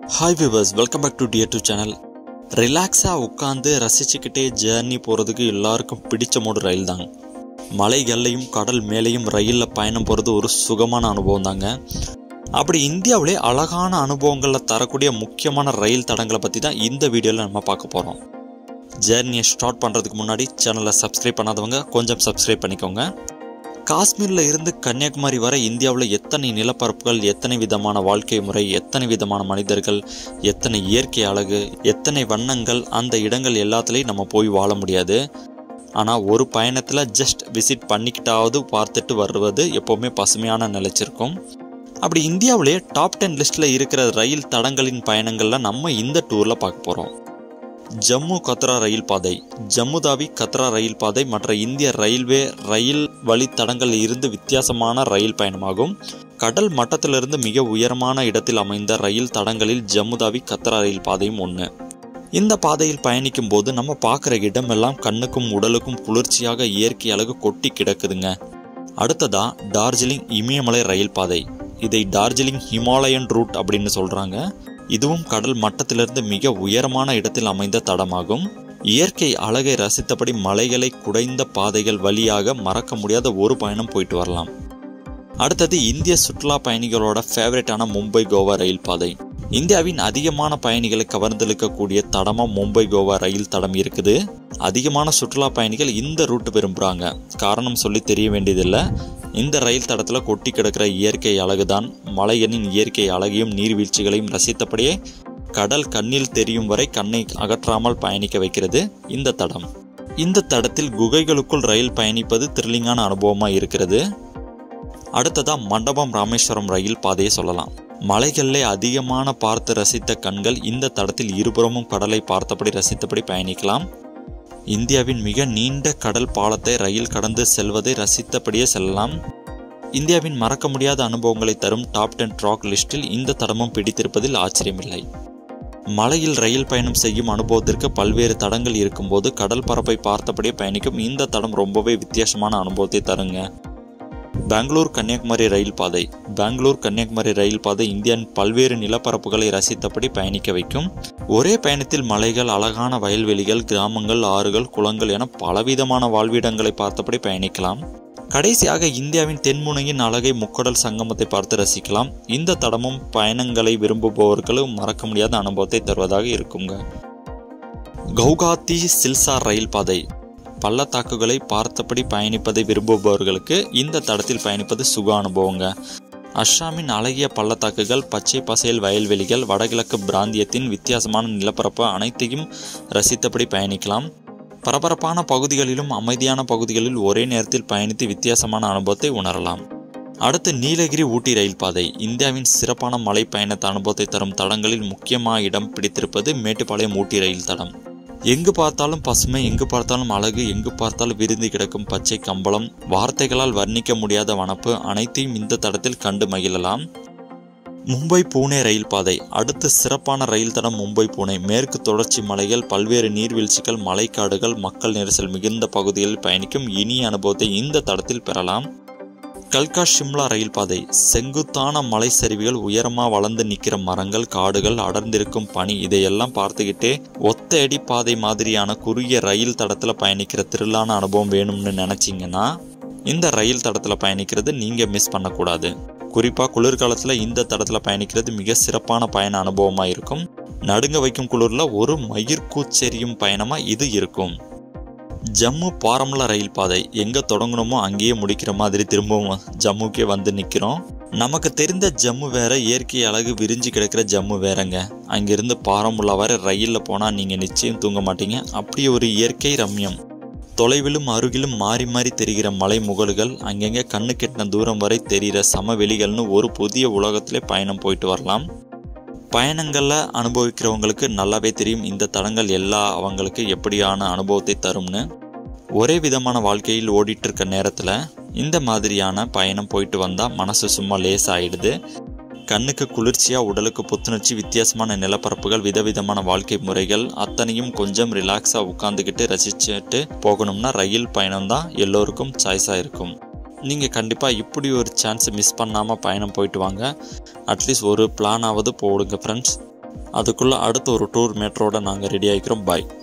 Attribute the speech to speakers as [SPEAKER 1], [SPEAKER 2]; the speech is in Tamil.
[SPEAKER 1] hi viewers welcome back to dear to channel ரிலாக்ஸாக உட்காந்து ரசிச்சுக்கிட்டே ஜேர்னி போகிறதுக்கு எல்லாருக்கும் பிடிச்ச மோடு ரயில் தாங்க மலைகள்லையும் கடல் மேலேயும் ரயிலில் பயணம் போகிறது ஒரு சுகமான அனுபவம் தாங்க அப்படி இந்தியாவிலே அழகான அனுபவங்களில் தரக்கூடிய முக்கியமான ரயில் தடங்களை பற்றி தான் இந்த வீடியோவில் நம்ம பார்க்க போகிறோம் ஜேர்னியை ஸ்டார்ட் பண்ணுறதுக்கு முன்னாடி சேனலை சப்ஸ்கிரைப் பண்ணாதவங்க கொஞ்சம் சப்ஸ்கிரைப் பண்ணிக்கோங்க காஷ்மீரில் இருந்து கன்னியாகுமரி வரை இந்தியாவில் எத்தனை நிலப்பரப்புகள் எத்தனை விதமான வாழ்க்கை முறை எத்தனை விதமான மனிதர்கள் எத்தனை இயற்கை அழகு எத்தனை வண்ணங்கள் அந்த இடங்கள் எல்லாத்துலேயும் நம்ம போய் வாழ முடியாது ஆனால் ஒரு பயணத்தில் ஜஸ்ட் விசிட் பண்ணிக்கிட்டாவது பார்த்துட்டு வருவது எப்போவுமே பசுமையான நிலைச்சிருக்கும் அப்படி இந்தியாவிலே டாப் டென் லிஸ்ட்டில் இருக்கிற ரயில் தடங்களின் பயணங்களில் நம்ம இந்த டூரில் பார்க்க போகிறோம் ஜம்மு கத்ரா ரயில் பாதை ஜம்முதாவி கத்ரா ரயில் பாதை மற்ற இந்திய ரயில்வே ரயில் வழித்தடங்கள் இருந்து வித்தியாசமான ரயில் பயணமாகும் கடல் மட்டத்திலிருந்து மிக உயரமான இடத்தில் அமைந்த ரயில் தடங்களில் ஜம்முதாவி கத்ரா ரயில் பாதையும் ஒன்று இந்த பாதையில் பயணிக்கும் போது நம்ம பார்க்குற இடமெல்லாம் கண்ணுக்கும் உடலுக்கும் குளிர்ச்சியாக இயற்கை அழகு கொட்டி கிடக்குதுங்க அடுத்ததா டார்ஜிலிங் இமயமலை ரயில் பாதை இதை டார்ஜிலிங் ஹிமாலயன் ரூட் அப்படின்னு சொல்றாங்க இதுவும் கடல் மட்டத்திலிருந்து மிக உயரமான இடத்தில் அமைந்த தடமாகும் இயற்கை அழகை ரசித்தபடி மலைகளை குடைந்த பாதைகள் வழியாக மறக்க முடியாத ஒரு பயணம் போயிட்டு வரலாம் அடுத்தது இந்திய சுற்றுலா பயணிகளோட ஃபேவரட்டான மும்பை கோவா ரயில் பாதை இந்தியாவின் அதிகமான பயணிகளை கவர்ந்தெழுக்கக்கூடிய தடமா மும்பை கோவா ரயில் தடம் இருக்குது அதிகமான சுற்றுலா பயணிகள் இந்த ரூட் விரும்புகிறாங்க காரணம் சொல்லி தெரிய வேண்டியதில்லை இந்த ரயில் தடத்தில் கொட்டி கிடக்கிற இயற்கை அழகுதான் மலையனின் இயற்கை அழகையும் நீர்வீழ்ச்சிகளையும் ரசித்தபடியே கடல் கண்ணில் தெரியும் வரை கண்ணை அகற்றாமல் பயணிக்க வைக்கிறது இந்த தடம் இந்த தடத்தில் குகைகளுக்குள் ரயில் பயணிப்பது த்ரில்லிங்கான அனுபவமாக இருக்கிறது அடுத்ததா மண்டபம் ராமேஸ்வரம் ரயில் பாதையை சொல்லலாம் மலைகளிலே அதிகமான பார்த்து ரசித்த கண்கள் இந்த தடத்தில் இருபுறமும் கடலை பார்த்தபடி ரசித்தபடி பயணிக்கலாம் இந்தியாவின் மிக நீண்ட கடல் பாலத்தை ரயில் கடந்து செல்வதை ரசித்தபடியே செல்லலாம் இந்தியாவின் மறக்க முடியாத அனுபவங்களை தரும் டாப் டென் ட்ராக் லிஸ்டில் இந்த தடமும் பிடித்திருப்பதில் ஆச்சரியமில்லை மலையில் ரயில் பயணம் செய்யும் அனுபவத்திற்கு பல்வேறு தடங்கள் இருக்கும்போது கடல் பரப்பை பார்த்தபடியே பயணிக்கும் இந்த தடம் ரொம்பவே வித்தியாசமான அனுபவத்தை தருங்க பெங்களூர் கன்னியாகுமரி ரயில் பாதை பெங்களூர் கன்னியாகுமரி ரயில் பாதை இந்தியாவின் பல்வேறு நிலப்பரப்புகளை ரசித்தபடி பயணிக்க வைக்கும் ஒரே பயணத்தில் மலைகள் அழகான வயல்வெளிகள் கிராமங்கள் ஆறுகள் குளங்கள் என பலவிதமான வாழ்விடங்களை பார்த்தபடி பயணிக்கலாம் கடைசியாக இந்தியாவின் தென்முனையின் அழகை முக்கடல் சங்கமத்தை பார்த்து ரசிக்கலாம் இந்த தடமும் பயணங்களை விரும்புபவர்களும் மறக்க முடியாத அனுபவத்தை தருவதாக இருக்குங்க கவுகாத்தி சில்சார் ரயில் பாதை பள்ளத்தாக்குகளை பார்த்தபடி பயணிப்பதை விரும்புபவர்களுக்கு இந்த தடத்தில் பயணிப்பது சுக அனுபவங்க அஸ்ஸாமின் அழகிய பள்ளத்தாக்குகள் பச்சை பசேல் வயல்வெளிகள் வடகிழக்கு பிராந்தியத்தின் வித்தியாசமான நிலப்பரப்பு அனைத்தையும் ரசித்தபடி பயணிக்கலாம் பரபரப்பான பகுதிகளிலும் அமைதியான பகுதிகளில் ஒரே நேரத்தில் பயணித்து வித்தியாசமான அனுபவத்தை உணரலாம் அடுத்து நீலகிரி ஊட்டி ரயில் பாதை இந்தியாவின் சிறப்பான மலை பயணத்த அனுபவத்தை தரும் தடங்களில் முக்கியமாக இடம் பிடித்திருப்பது மேட்டுப்பாளையம் ஊட்டி ரயில் தடம் எங்கு பார்த்தாலும் பசுமை எங்கு பார்த்தாலும் அழகு எங்கு பார்த்தாலும் விரிந்து கிடக்கும் பச்சை கம்பளம் வார்த்தைகளால் வர்ணிக்க முடியாத வனப்பு அனைத்தையும் இந்த தடத்தில் கண்டு மகிழலாம் மும்பை பூனே ரயில் பாதை அடுத்து சிறப்பான ரயில் தடம் மும்பை பூனே மேற்கு தொடர்ச்சி மலைகள் பல்வேறு நீர்வீழ்ச்சிகள் மலைக்காடுகள் மக்கள் நெரிசல் மிகுந்த பகுதிகளில் பயணிக்கும் இனிய அனுபவத்தை இந்த தடத்தில் பெறலாம் கல்கா ஷிம்லா ரயில் பாதை செங்குத்தான மலை சரிவுகள் உயரமா வளர்ந்து நிற்கிற மரங்கள் காடுகள் அடர்ந்திருக்கும் பனி இதையெல்லாம் பார்த்துக்கிட்டே ஒத்த அடி பாதை மாதிரியான குறுகிய ரயில் தடத்தில் பயணிக்கிற திருளான அனுபவம் வேணும்னு நினச்சிங்கன்னா இந்த ரயில் தடத்தில் பயணிக்கிறது நீங்கள் மிஸ் பண்ணக்கூடாது குறிப்பாக குளிர்காலத்தில் இந்த தடத்தில் பயணிக்கிறது மிக சிறப்பான பயண அனுபவமாக இருக்கும் நடுங்க வைக்கும் குளிரில் ஒரு மயிர் கூச்செறியும் பயணமாக இது இருக்கும் ஜம்மு பாரம்லா ரயில் பாதை எங்கே தொடங்கணுமோ அங்கேயே முடிக்கிற மாதிரி திரும்பவும் ஜம்முக்கே வந்து நிற்கிறோம் நமக்கு தெரிந்த ஜம்மு வேற இயற்கை அழகு விரிஞ்சு கிடக்கிற ஜம்மு வேறங்க அங்கிருந்து பாரமுல்லா வரை ரயிலில் போனால் நீங்கள் நிச்சயம் தூங்க மாட்டீங்க அப்படி ஒரு இயற்கை ரம்யம் தொலைவிலும் அருகிலும் மாறி மாறி தெரிகிற மலை முகல்கள் அங்கங்கே கண்ணு கெட்டின தூரம் வரை தெரிகிற சமவெளிகள்னு ஒரு புதிய உலகத்திலே பயணம் போயிட்டு வரலாம் பயணங்களில் அனுபவிக்கிறவங்களுக்கு நல்லாவே தெரியும் இந்த தடங்கள் எல்லா அவங்களுக்கு எப்படியான அனுபவத்தை தரும்னு ஒரே விதமான வாழ்க்கையில் ஓடிட்டு இருக்க நேரத்தில் இந்த மாதிரியான பயணம் போயிட்டு வந்தால் மனசு சும்மா லேஸ் ஆயிடுது கண்ணுக்கு குளிர்ச்சியாக உடலுக்கு புத்துணர்ச்சி வித்தியாசமான நிலப்பரப்புகள் விதவிதமான வாழ்க்கை முறைகள் அத்தனையும் கொஞ்சம் ரிலாக்ஸாக உட்காந்துக்கிட்டு ரசிச்சுட்டு போகணும்னா ரயில் பயணம் தான் எல்லோருக்கும் சாய்ஸாக இருக்கும் நீங்கள் கண்டிப்பாக இப்படி ஒரு சான்ஸ் மிஸ் பண்ணாமல் பயணம் போயிட்டு வாங்க அட்லீஸ்ட் ஒரு பிளானாவது போடுங்க ஃப்ரெண்ட்ஸ் அதுக்குள்ளே அடுத்த ஒரு டூர் மேட்டரோட நாங்கள் ரெடி ஆகிக்கிறோம் பாய்